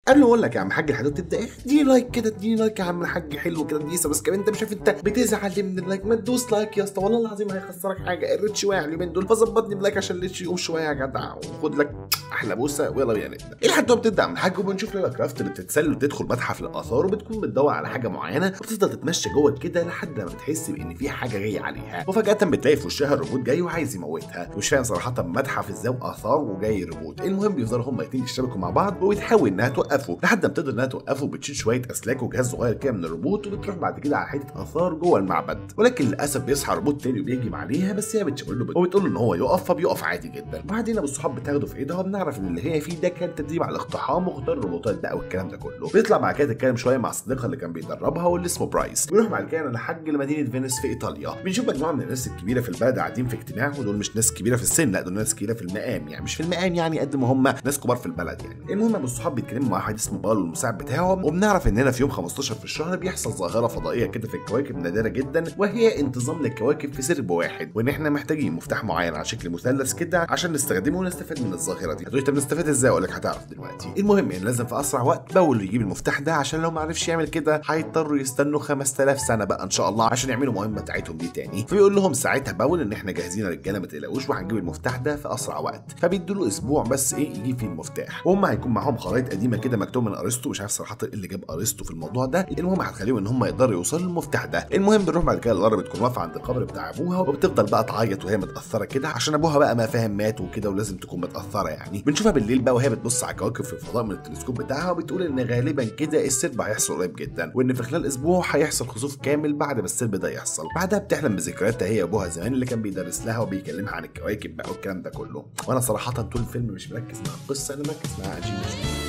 قبل ما اقول لك يا عم الحاج الحدود تبدا ايه اديني لايك كده اديني لايك يا عم الحاج حلو كده اديني سبسكرايب انت مش عارف انت بتزعل ليه من اللايك ما تدوس لايك يا اسطى والله العظيم هيخسرك حاجه الريتش واقع اليومين دول فظبطني بلايك عشان الريتش يقوم شويه يا جدع وخد لك احلى بوسه ويلا بينا نبدا ايه لحد ما بتبدا عم الحاج وبنشوف ليلى كرافت اللي بتتسلل وتدخل متحف الاثار وبتكون بتدور على حاجه معينه وبتفضل تتمشى جوه كده لحد لما بتحس بان في حاجه جايه عليها وفجاه بتلاقي في وشها الروبوت جاي وعايز يموتها مش فاهم صراحه متحف ازاي اثار وجاي روبوت المهم بيفضلوا هما الاثنين يشتبكوا مع بعض وبتحاول انها توقفه لحد ما بتقدر انها توقفه وبتشيل شويه اسلاك وجهاز صغير كده من الروبوت وبتروح بعد كده على حته اثار جوه المعبد ولكن للاسف بيصحى روبوت تاني وبيهجم عليها بس هي بتشاور له وبتقول له ان هو يقف فبيقف عادي جدا وبعدين ابو الصحاب بتاخده في ايدها وبنعرف ان اللي هي فيه ده كان تدريب على الاقتحام واختار الروبوتات بقى والكلام ده كله بيطلع بعد كده تتكلم شويه مع صديقها اللي كان بيدربها واللي اسمه برايس بيروح بعد كده لحج لمدينه فينيس في ايطاليا بنشوف مجموعه من الناس الكبيره في البلد قاعدين في اجتماع ودول مش ناس كبيره في السن لا دول ناس كبيره في المقام يعني مش في المقام يعني قد ما هم ناس كبار في البلد يعني المهم ابو الصحاب بيتكلموا مع واحد اسمه بالو المساعد بتاعهم وبنعرف ان هنا في يوم 15 في الشهر بيحصل ظاهره فضائيه كده في الكواكب نادره جدا وهي انتظام للكواكب في سرب واحد وان احنا محتاجين مفتاح معين على شكل مثلث كده عشان نستخدمه ونستفاد من الظاهره دي هتقولي طب نستفاد ازاي اقول لك هتعرف دلوقتي المهم ان لازم في اسرع وقت باول يجيب المفتاح ده عشان لو ما عرفش يعمل كده هيضطروا يستنوا 5000 سنه بقى ان شاء الله عشان يعملوا المهمه بتاعتهم دي تاني فبيقول لهم ساعتها باول ان احنا جاهزين يا رجاله ما تقلقوش وهنجيب المفتاح ده في اسرع وقت فبيدوا له اسبوع بس ايه يجيب فيه المفتاح وهم هيكون معاهم خرائط قديمه كده مكتوب من ارسطو مش عارف صراحه ايه اللي جاب ارسطو في الموضوع ده المهم هتخليهم ان هم يقدروا يوصلوا للمفتاح ده المهم بنروح بعد كده لارا بتكون واقفه عند القبر بتاع ابوها وبتفضل بقى تعيط وهي متاثره كده عشان ابوها بقى ما فاهم مات وكده ولازم تكون متاثره يعني بنشوفها بالليل بقى وهي بتبص على الكواكب في الفضاء من التلسكوب بتاعها وبتقول ان غالبا كده السرب هيحصل قريب جدا وان في خلال اسبوع هيحصل خسوف كامل بعد ما السرب ده يحصل بعدها بتحلم بذكرياتها هي وابوها زمان اللي كان بيدرس لها وبيكلمها عن الكواكب بقى والكلام ده كله وانا صراحه طول الفيلم مش مركز مع القصه انا مركز مع اجيب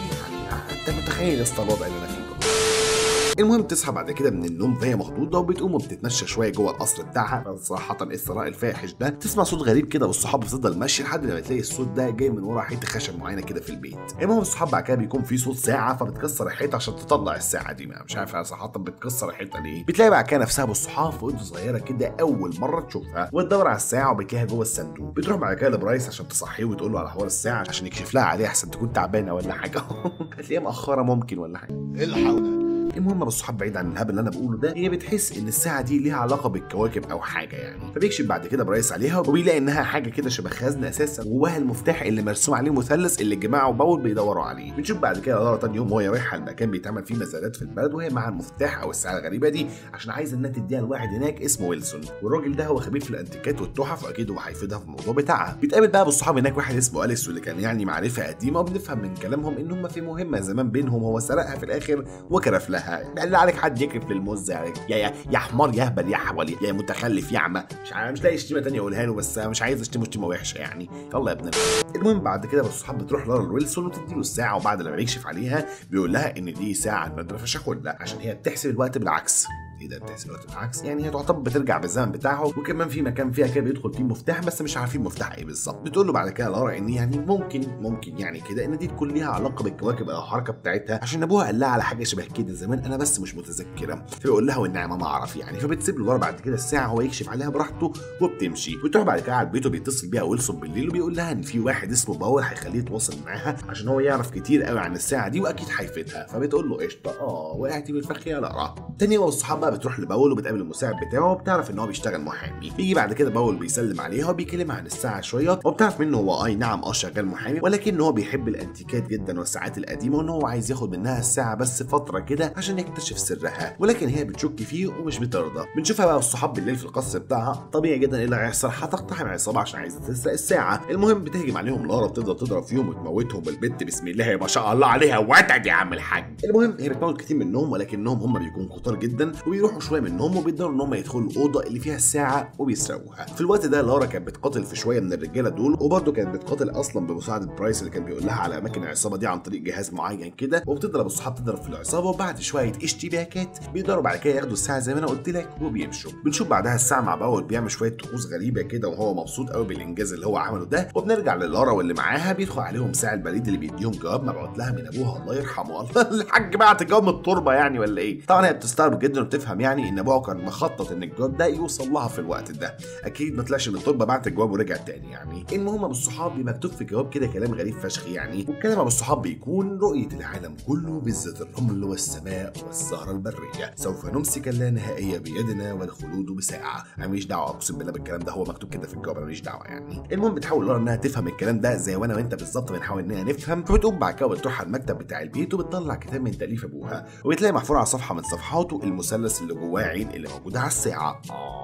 يعني انت متخيل يا اسطى الوضع اللي انا فيه المهم تصحى بعد كده من النوم وهي مخضوضه وبتقوم وبتتمشى شويه جوه القصر بتاعها صراحه الثراء الفاحش ده تسمع صوت غريب كده والصحاب بتفضل ماشيه لحد لما تلاقي الصوت ده جاي من ورا حته خشب معينه كده في البيت المهم الصحاب بعد كده بيكون في صوت ساعه فبتكسر الحيطه عشان تطلع الساعه دي مش عارف انا صراحه بتكسر الحيطه ليه بتلاقي بعد كده نفسها بالصحاب في اوضه صغيره كده اول مره تشوفها وتدور على الساعه وبتلاقيها جوه الصندوق بتروح بعد كده لبرايس عشان تصحيه وتقول له على حوار الساعه عشان يكشف لها عليه احسن تكون تعبانه ولا حاجه هتلاقيها مأخره ممكن ولا حاجه الحقنا المهم بس الصحاب بعيد عن الهبل اللي انا بقوله ده هي بتحس ان الساعه دي ليها علاقه بالكواكب او حاجه يعني فبيكشف بعد كده برايس عليها وبيلاقي انها حاجه كده شبه خزنه اساسا جواها المفتاح اللي مرسوم عليه مثلث اللي الجماعه وباول بيدوروا عليه بنشوف بعد كده لارا تاني يوم وهي رايحه المكان بيتعمل فيه مزادات في البلد وهي مع المفتاح او الساعه الغريبه دي عشان عايزه انها تديها لواحد هناك اسمه ويلسون والراجل ده هو خبير في الانتيكات والتحف واكيد هو هيفيدها في الموضوع بتاعها بيتقابل بقى بالصحاب هناك واحد اسمه اليكس واللي كان يعني معرفه قديمه وبنفهم من كلامهم ان هم في مهمه زمان بينهم هو سرقها في الاخر وكرف لها قال عليك حد يكرف للمز يعني يا يا يا حمار يا هبل يا حولي يا متخلف يا اعمى مش عارف مش لاقي شتيمه تانية اقولها له بس مش عايز اشتمه شتيمه وحشه يعني يلا يا ابن المهم بعد كده بس الصحاب بتروح لارا لويلسون وتديله الساعه وبعد لما يكشف عليها بيقول لها ان دي ساعه نادره فشاخدها عشان هي بتحسب الوقت بالعكس ايه ده بتحسب الوقت بالعكس يعني هي تعتبر بترجع بالزمن بتاعه وكمان في مكان فيها كده بيدخل فيه مفتاح بس مش عارفين مفتاح ايه بالظبط بتقول له بعد كده لارا ان يعني ممكن ممكن يعني كده ان دي تكون ليها علاقه بالكواكب او الحركه بتاعتها عشان ابوها قال لها على حاجه شبه كده زمان انا بس مش متذكره فبيقول لها والنعمه ما اعرف يعني فبتسيب له لارا بعد كده الساعه هو يكشف عليها براحته وبتمشي بتروح بعد كده على البيت وبيتصل بيها ويلسون بالليل وبيقول لها ان في واحد اسمه باور هيخليه يتواصل معاها عشان هو يعرف كتير قوي عن الساعه دي واكيد هيفيدها فبتقول له قشطه اه وقعتي بالفخ يا لارا تاني يوم الصحاب بقى بتروح لباول وبتقابل المساعد بتاعه وبتعرف ان هو بيشتغل محامي بيجي بعد كده باول بيسلم عليها وبيكلمها عن الساعه شويه وبتعرف منه هو اي نعم اه شغال محامي ولكن هو بيحب الانتيكات جدا والساعات القديمه وان هو عايز ياخد منها الساعه بس فتره كده عشان يكتشف سرها ولكن هي بتشك فيه ومش بترضى بنشوفها بقى الصحاب بالليل في القصر بتاعها طبيعي جدا ايه اللي هيحصل هتقتحم عصابه عشان عايزه تسرق الساعه المهم بتهجم عليهم لارا بتفضل تضرب فيهم وتموتهم بالبت بسم الله ما شاء الله عليها وتد يا عم الحاج المهم هي بتموت كتير منهم ولكنهم هم بيكونوا كتار جدا وبيروحوا شويه منهم وبيقدروا ان هم يدخلوا الاوضه اللي فيها الساعه وبيسرقوها في الوقت ده لارا كانت بتقاتل في شويه من الرجاله دول وبرده كانت بتقاتل اصلا بمساعده برايس اللي كان بيقول لها على اماكن العصابه دي عن طريق جهاز معين كده وبتضرب الصحاب تضرب في العصابه وبعد شويه اشتباكات بيقدروا بعد كده ياخدوا الساعه زي ما انا قلت لك وبيمشوا بنشوف بعدها الساعه مع باول بيعمل شويه طقوس غريبه كده وهو مبسوط قوي بالانجاز اللي هو عمله ده وبنرجع للارا واللي معاها بيدخل عليهم ساعه البريد اللي بيديهم جواب مبعوت لها من ابوها الله يرحمه الحاج بعت جواب من التربه يعني ولا ايه طبعا هي بتستغرب جدا وبتفهم بتفهم يعني ان ابوها كان مخطط ان الجواب ده يوصل لها في الوقت ده اكيد ما طلعش من الطب بعت الجواب ورجع تاني يعني المهم ابو الصحاب بيبقى مكتوب في الجواب كده كلام غريب فشخ يعني والكلام ابو الصحاب بيكون رؤيه العالم كله بالذات الرمل والسماء والزهره البريه سوف نمسك اللانهائيه بيدنا والخلود بساعه انا ماليش دعوه اقسم بالله بالكلام ده هو مكتوب كده في الجواب انا ماليش دعوه يعني المهم بتحاول لورا انها تفهم الكلام ده زي وانا وانت بالظبط بنحاول اننا نفهم فبتقوم بعد كده بتروح على المكتب بتاع البيت وبتطلع كتاب من تاليف ابوها وبتلاقي محفور على صفحه من صفحاته المثلث اللي جواه عين اللي موجوده على الساعه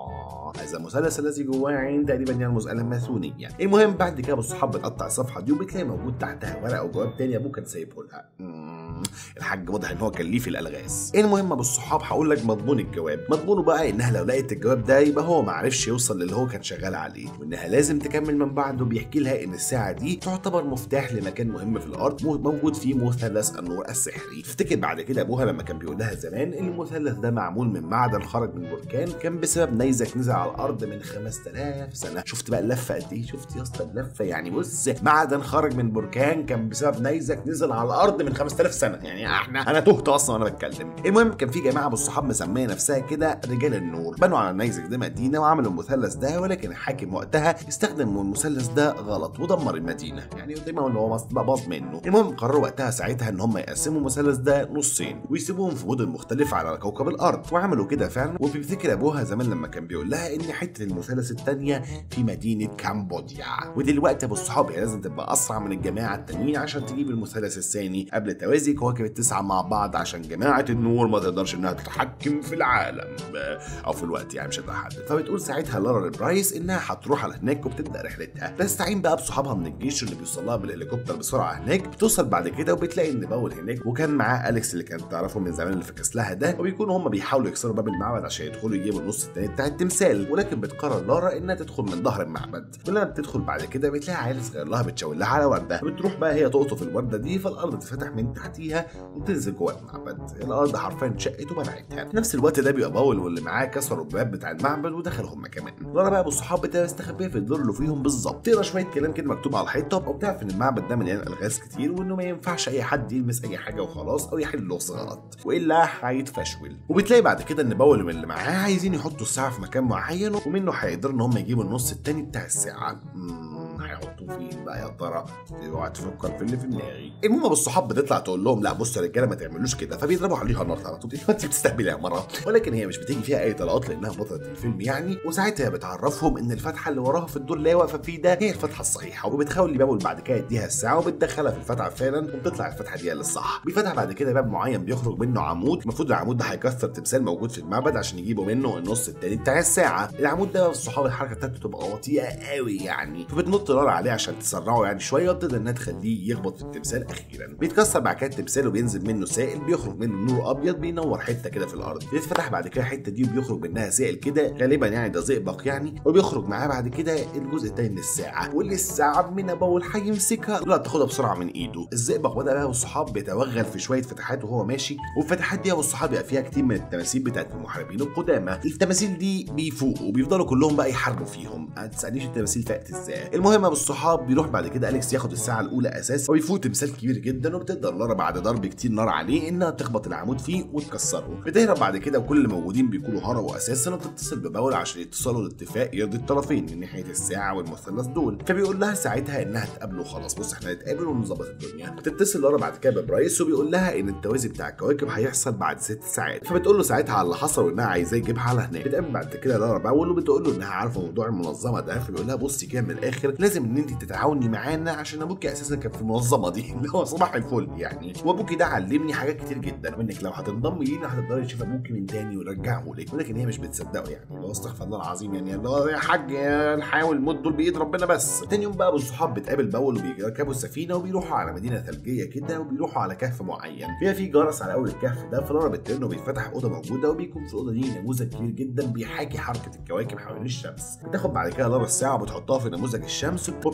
آه هذا المثلث الذي جواه عين تقريبا يرمز الى الماسونيه المهم بعد كده الصحاب بتقطع الصفحه دي وبتلاقي موجود تحتها ورقه وجواب تاني ابوه كان سايبه لها مم، الحاج واضح ان هو كان ليه في الالغاز المهم ابو الصحاب هقول لك مضمون الجواب مضمونه بقى انها لو لقيت الجواب ده يبقى هو ما عرفش يوصل للي هو كان شغال عليه وانها لازم تكمل من بعده بيحكي لها ان الساعه دي تعتبر مفتاح لمكان مهم في الارض مو- موجود فيه مثلث النور السحري تفتكر بعد كده ابوها لما كان بيقول لها زمان ان المثلث ده معمول من معدن خرج من بركان كان بسبب نيزك نزل على الارض من 5000 سنه شفت بقى اللفه قد ايه شفت يا اسطى اللفه يعني بص معدن خرج من بركان كان بسبب نيزك نزل على الارض من 5000 سنه يعني احنا انا تهت اصلا وانا بتكلم المهم كان في جماعه ابو الصحاب مسميه نفسها كده رجال النور بنوا على النيزك ده مدينه وعملوا المثلث ده ولكن الحاكم وقتها استخدم المثلث ده غلط ودمر المدينه يعني زي ما قلنا هو مص- بقى باظ منه المهم قرروا وقتها ساعتها ان هم يقسموا المثلث ده نصين ويسيبوهم في مدن مختلفه على كوكب الارض وعملوا كده فعلا وبيفتكر ابوها زمان لما كان بيقول لها ان حته المثلث الثانيه في مدينه كامبوديا ودلوقتي ابو الصحاب هي لازم تبقى اسرع من الجماعه التانيين عشان تجيب المثلث الثاني قبل توازي كواكب التسعه مع بعض عشان جماعه النور ما تقدرش انها تتحكم في العالم او في الوقت يعني مش هتحدد فبتقول ساعتها لارا لبرايس انها هتروح على هناك وبتبدا رحلتها تستعين بقى بصحابها من الجيش اللي بيوصلها بالهليكوبتر بسرعه هناك بتوصل بعد كده وبتلاقي ان باول هناك وكان معاه اليكس اللي كانت تعرفه من زمان اللي فكس لها ده وبيكونوا هم بيحاولوا يكسروا باب المعبد عشان يدخلوا يجيبوا النص التاني بتاع التمثال ولكن بتقرر لارا انها تدخل من ظهر المعبد ولما بتدخل بعد كده بتلاقي عيل صغير لها بتشاور لها على ورده بتروح بقى هي تقطف الورده دي فالارض تتفتح من تحتيها وتنزل جوه المعبد الارض حرفيا اتشقت وبلعتها في نفس الوقت ده بيبقى باول واللي معاه كسروا الباب بتاع المعبد ودخلوا هم كمان لارا بقى ابو الصحاب بتبقى مستخبيه في الدور اللي فيهم بالظبط تقرا شويه كلام كده مكتوب على الحيطه وبتعرف ان المعبد ده مليان الغاز كتير وانه ما ينفعش اي حد يلمس اي حاجه وخلاص او يحل لغز غلط والا هيتفشول وبتلاقي بعد كده ان باول واللي معاه عايزين يحطوا الساعه في مكان معين ومنه هيقدروا ان هم يجيبوا النص التاني بتاع الساعه مم، هيحطوه فين بقى يا ترى اوعى تفكر في اللي في دماغي المهم ابو الصحاب بتطلع تقول لهم لا بصوا يا رجاله ما تعملوش كده فبيضربوا عليها نار على طول انت بتستهبلي يا مره ولكن هي مش بتيجي فيها اي طلقات لانها بطله الفيلم يعني وساعتها بتعرفهم ان الفتحه اللي وراها في الدور اللي هي واقفه فيه ده هي الفتحه الصحيحه وبتحاول بابل بعد كده يديها الساعه وبتدخلها في الفتحه فعلا وبتطلع الفتحه دي هي اللي الصح بيفتح بعد كده باب معين بيخرج منه عمود المفروض العمود ده هيكسر تمثال موجود في المعبد عشان يجيبوا منه النص التاني بتاع الساعه العمود ده الصحاب الحركه بتاعته بتبقى بطيئه قوي يعني فبتنط نار عليه عشان تسرعه يعني شويه وتقدر انها تخليه يخبط في التمثال اخيرا بيتكسر بعد كده التمثال وبينزل منه سائل بيخرج منه نور ابيض بينور حته كده في الارض بيتفتح بعد كده الحته دي وبيخرج منها سائل كده غالبا يعني ده زئبق يعني وبيخرج معاه بعد كده الجزء التاني من الساعه واللي الساعه من ابو هيمسكها لا تاخدها بسرعه من ايده الزئبق بدا بقى والصحاب بيتوغل في شويه فتحات وهو ماشي والفتحات دي ابو الصحاب بيبقى فيها كتير من التماثيل بتاعت المحاربين القدامى التماثيل دي بيفوقوا وبيفضلوا كلهم بقى يحاربوا فيهم ما تسالنيش التماثيل فقت ازاي المهم ابو الصحاب بيروح بعد كده اليكس ياخد الساعه الاولى اساس ويفوت تمثال كبير جدا وبتقدر لارا بعد ضرب كتير نار عليه انها تخبط العمود فيه وتكسره بتهرب بعد كده وكل اللي موجودين بيكونوا هربوا اساسا وتتصل بباول عشان يتصلوا لاتفاق يرضي الطرفين من ناحيه الساعه والمثلث دول فبيقول لها ساعتها انها تقابله خلاص بص احنا نتقابل ونظبط الدنيا بتتصل لارا بعد كده ببرايس وبيقول لها ان التوازي بتاع الكواكب هيحصل بعد ست ساعات فبتقول له ساعتها على اللي حصل وانها عايزاه يجيبها على هناك بتقابل بعد كده لارا باول وبتقول له انها عارفه موضوع المنظمه ده فبيقول لها بصي كده من الاخر لازم ان انت تتعاوني معانا عشان ابوكي اساسا كان في المنظمه دي اللي هو صباح الفل يعني وابوكي ده علمني حاجات كتير جدا وانك لو هتنضمي لينا هتقدري تشوفي ابوكي من تاني ويرجعه لك ولكن هي مش بتصدقه يعني اللي هو استغفر الله العظيم يعني اللي هو يا حاج يا نحاول الموت دول بايد ربنا بس تاني يوم بقى ابو الصحاب بتقابل باول وبيركبوا السفينه وبيروحوا على مدينه ثلجيه كده وبيروحوا على كهف معين فيها في جرس على اول الكهف ده فلارا بترن وبيتفتح اوضه موجوده وبيكون في الاوضه دي نموذج كبير جدا بيحاكي حركه الكواكب حوالين الشمس بتاخد بعد كده لارا الساعه وبتحطها في نموذج الشمس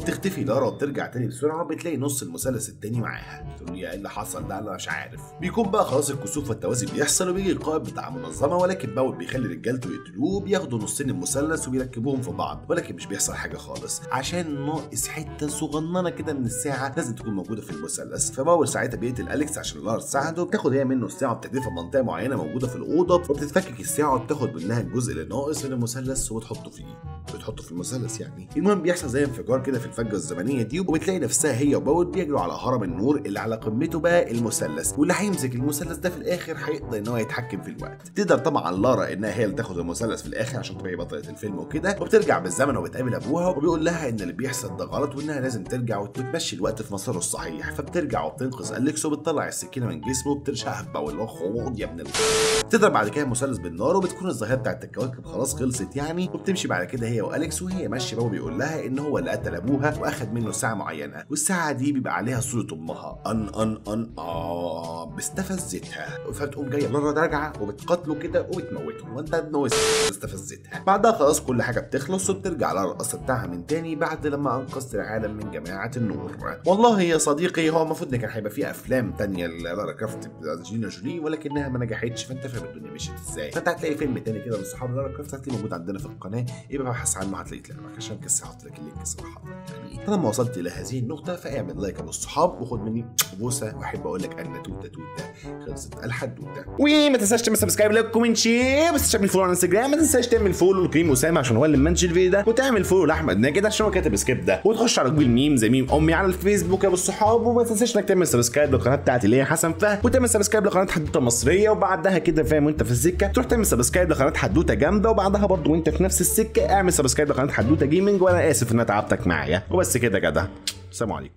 وبتختفي لارا وبترجع تاني بسرعه بتلاقي نص المثلث التاني معاها تقول لي ايه اللي حصل ده انا مش عارف بيكون بقى خلاص الكسوف والتوازي بيحصل وبيجي القائد بتاع منظمه ولكن باول بيخلي رجالته يقتلوه بياخدوا نصين المثلث وبيركبوهم في بعض ولكن مش بيحصل حاجه خالص عشان ناقص حته صغننه كده من الساعه لازم تكون موجوده في المثلث فباول ساعتها بيقتل اليكس عشان لارا تساعده بتاخد هي منه الساعه وبتحذفها في منطقه معينه موجوده في الاوضه وبتتفكك الساعه وبتاخد منها الجزء اللي ناقص من المثلث وتحطه فيه بتحطه في المثلث يعني المهم بيحصل زي انفجار كده في الفجه الزمنيه دي وبتلاقي نفسها هي وباول بيجروا على هرم النور اللي على قمته بقى المثلث واللي هيمسك المثلث ده في الاخر هيقدر ان هو يتحكم في الوقت تقدر طبعا لارا انها هي اللي تاخد المثلث في الاخر عشان تبقى هي بطله الفيلم وكده وبترجع بالزمن وبتقابل ابوها وبيقول لها ان اللي بيحصل ده غلط وانها لازم ترجع وتمشي الوقت في مساره الصحيح فبترجع وبتنقذ اليكس وبتطلع السكينه من جسمه وبترشقها في باول خد يا ابن ال... تضرب بعد كده المثلث بالنار وبتكون الظاهره بتاعت الكواكب خلاص خلصت يعني وبتمشي بعد كده هي واليكس وهي ماشيه بابا بيقول لها ان هو اللي قتل ابوها واخد منه ساعه معينه والساعه دي بيبقى عليها صوره امها ان ان ان اه باستفزتها فتقوم جايه لارا راجعه وبتقاتله كده وبتموته وانت نويس استفزتها بعدها خلاص كل حاجه بتخلص وبترجع لارا القصه بتاعها من تاني بعد لما انقذت العالم من جماعه النور والله يا صديقي هو المفروض ان كان هيبقى في افلام تانية لارا كرافت انجلينا جولي ولكنها ما نجحتش فانت فاهم الدنيا مشيت ازاي فانت هتلاقي فيلم تاني كده لصحاب لارا كرافت هتلاقيه موجود عندنا في القناه يبقى ابحث عنه هتلاقيه لك عشان كسر هحط لك اللينك صراحه يعني طالما وصلت الى هذه النقطه فاعمل لايك ابو الصحاب وخد مني بوسه واحب اقول لك ان توته توته خلصت الحدوته وما تنساش تعمل سبسكرايب لايك كومنت شير ما تنساش تعمل فولو على انستجرام ما تنساش تعمل فولو لكريم اسامه عشان هو اللي منشن الفيديو ده وتعمل فولو لاحمد ناجد عشان هو كاتب سكيب ده وتخش على جوجل ميم زي ميم امي على الفيسبوك يا ابو الصحاب وما تنساش انك تعمل سبسكرايب للقناه بتاعتي اللي هي حسن فهد وتعمل سبسكرايب لقناه حدوته مصريه وبعدها كده فاهم وانت في السكه تروح تعمل سبسكرايب لقناه حدوته جامده وبعدها برضه وانت في نفس السكه اعمل سبسكرايب لقناه حدوته جيمنج وانا اسف ان انا تعبتك معايا وبس كده كده سلام عليكم